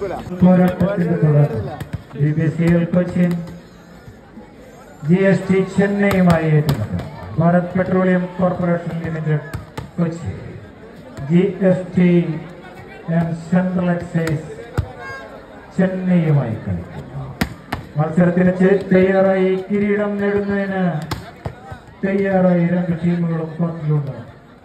പോരാട്ടത്തിന്റെ തുടർന്ന് B B C L Cochin G S T ചെന്നൈയുമായി ഏറ്റുമുട്ടും Bharat petroleum corporation limited Kochi G S T and central excise ചെന്നൈയുമായി കളിക്കും മത്സരത്തിന് ചെ- തയ്യാറായി കിരീടം നേടുന്നതിന് തയ്യാറായി രണ്ട് ടീമുകളും കോർട്ടിലുണ്ട്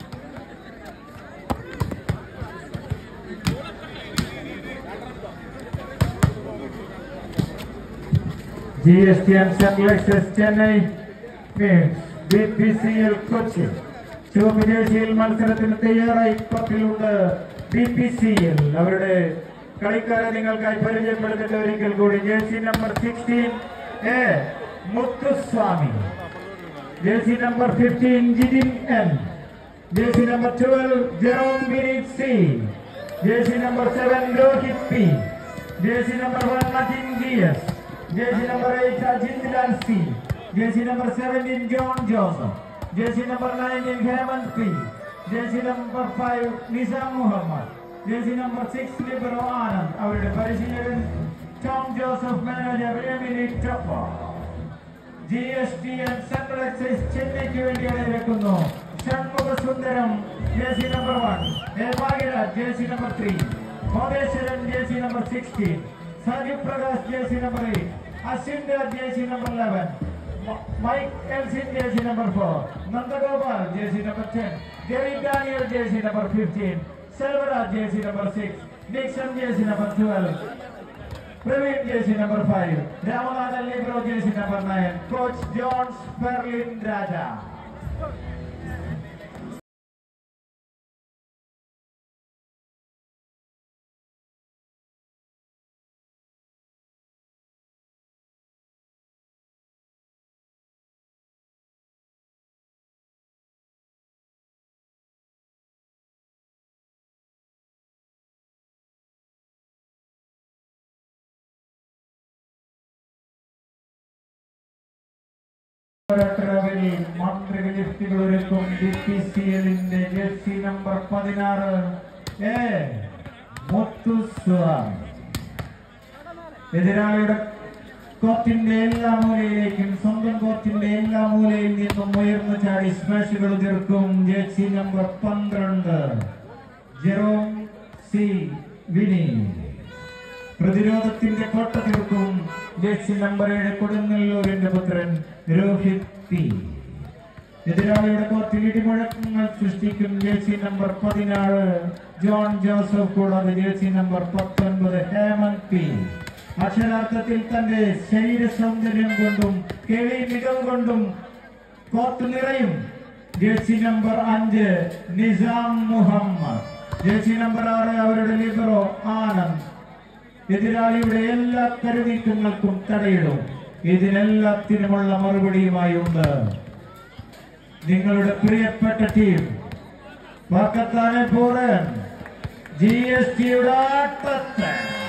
G S T and central excise Chennai B P C L Kochi ചുവപ്പ് ജേഴ്സിയിൽ മത്സരത്തിന് തയ്യാറായി കോർട്ടിലുണ്ട് ബി പി സി എൽ അവരുടെ കളിക്കാരെ നിങ്ങൾക്കായി പരിചയപ്പെടുത്തിട്ട് ഒരിക്കൽ കൂടി jersey number sixteen A Muthuswamy jersey number fifteen Jithin N jersey number twelve Jerome Vineeth C jersey number seven Rohit P jersey number one നജിൻ G S jersey number eight Ajith Lal C jersey number seventeen John Joseph jersey number nineteen Hemant P jersey number five Nizam Muhammad jersey number six libero Anand അവരുടെ പരിശീലകൻ Tom Joseph manager Emily ടൊപ്പ G S T N central excise ചെന്നൈക്ക് വേണ്ടി അണിനിരക്കുന്നു ഷൺമുഖ സുന്ദരം ജേസി number one A Bhagyaraj ജേസി number three ഭോഗേശ്വരൻ ജേസി number sixteen Saju Prakash ജേസി number eight Ashwin Raj ജേസി number eleven mic എൽസിൻ ജേസി number four Nandagopal ജേസി number ten Gerry Daniel ജേസി number fifteen Selvaraj ജേസി number six Nixon ജേസി number twelve Praveen ജേസി number five Ramanathan Libre ജേസി number nine coach John's ഫെർലിൻ രാജ പോരാട്ടരവിൽ മന്ത്രികൾ ലിഫ്റ്റുകൾ ഒരുക്കും B P C എല്ലിന്റെ jersey number പതിനാറ് A Muthuswamy എതിരാളിയുടെ കോർട്ടിന്റെ എല്ലാ മൂലയിലേക്കും സ്വന്തം കോർട്ടിന്റെ എല്ലാ മൂലയിൽ നിന്നും ഉയർന്നു ചാടി സ്മാഷുകൾ തീർക്കും ജേഴ്സി നമ്പർ പന്ത്രണ്ട് ജെറോം സി വിനി പ്രതിരോധത്തിന്റെ കോട്ട തീർക്കും ജേഴ്സി നമ്പർ ഏഴ് കൊടുങ്ങല്ലൂരിന്റെ പുത്രൻ രോഹിത് പി എതിരാളിയുടെ കോർട്ടിൽ ഇടിമുഴക്കങ്ങൾ സൃഷ്ടിക്കും ജേഴ്സി നമ്പർ പതിനാറ് ജോൺ ജോസഫ് കൂടാതെ ജേഴ്സി നമ്പർ പത്തൊൻപത് ഹേമന്ത് പി അക്ഷരാർത്ഥത്തിൽ തന്റെ ശരീര സൗന്ദര്യം കൊണ്ടും കേളി മികവ് കൊണ്ടും കോർട്ട് നിറയും ജേഴ്സി നമ്പർ അഞ്ച് നിസാം മുഹമ്മദ് ജേഴ്സി നമ്പർ ആറ് അവരുടെ ലിബറോ ആനന്ദ് എതിരാളിയുടെ എല്ലാ കരുനീക്കങ്ങൾക്കും തടയിടും ഇതിനെല്ലാത്തിനുമുള്ള മറുപടിയുമായി ഉണ്ട് നിങ്ങളുടെ പ്രിയപ്പെട്ട ടീം പാക്കത്താനെ പോറൻ ജി എസ് ടിയുടെ ആട്ടത്തെ